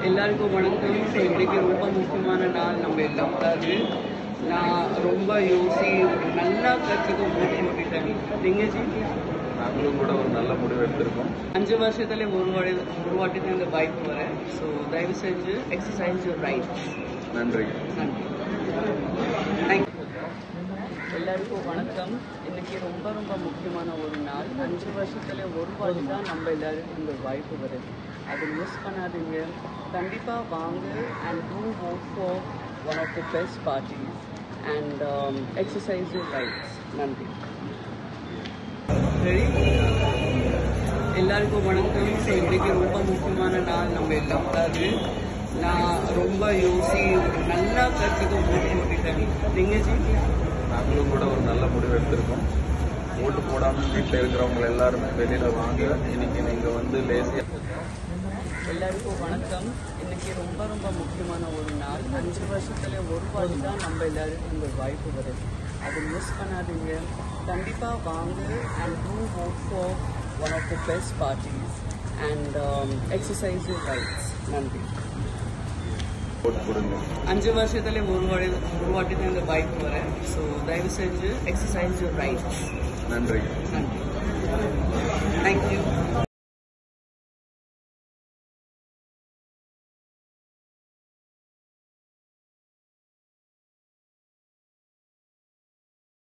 எல்லாருக்கும் வணக்கம் ஸோ இன்றைக்கி ரொம்ப முக்கியமான நாள் நம்ம எல்லாருக்காவது நான் ரொம்ப யோசி நல்லா கற்றுக்க மூச்சு விட்டுட்டேன் நீங்கள் ஜி நாங்களும் கூட ஒரு நல்ல முடிவு எடுத்திருக்கோம் அஞ்சு வருஷத்துல ஒரு வாட்டி ஒரு வாட்டி தான் இந்த பைக் வரேன் ஸோ தயவு செஞ்சு எக்ஸசைஸ் யூர் ரைட்ஸ் நன்றி நன்றி தேங்க்யூ எல்லாருக்கும் வணக்கம் இன்னைக்கு ரொம்ப ரொம்ப முக்கியமான ஒரு நாள் அஞ்சு வருஷத்துல ஒரு வாட்டி தான் நம்ம எல்லாருக்கும் இந்த வாய்ப்பு வருது அதை மிஸ் பண்ணாதீங்க கண்டிப்பாக வாங்க and do vote for one of the best parties and exercise rights நன்றி சரி எல்லாருக்கும் வணக்கம் ஸோ இன்றைக்கி ரொம்ப முக்கியமான நாள் நம்ம எல்லாருக்காவது நான் ரொம்ப யோசி நல்லா கற்றுக்க மூச்சு விட்டுட்டேன் நீங்கள் ஜி நாங்களும் கூட ஒரு நல்ல முடிவு எடுத்திருக்கோம் ஓட்டு போடாமல் வீட்டில் இருக்கிறவங்க எல்லாருமே வெளியில வாங்க இன்னைக்கு நீங்க வந்து லேசியா எல்லாருக்கும் வணக்கம் இன்னைக்கு ரொம்ப ரொம்ப முக்கியமான ஒரு நாள் அஞ்சு வருஷத்துல ஒரு வாட்டி தான் நம்ம எல்லாருக்கும் இந்த வாய்ப்பு வருது அதை மிஸ் பண்ணாதீங்க கண்டிப்பாக வாங்க and do vote for one of the best parties and exercise rights நன்றி ஓட்டு கொடுங்க அஞ்சு வருஷத்துல ஒரு வாட்டி ஒரு வாட்டி தான் இந்த பைக் வரேன் ஸோ தயவு செஞ்சு எக்ஸசைஸ் யூர் ரைட்ஸ் நன்றி நன்றி தேங்க்யூ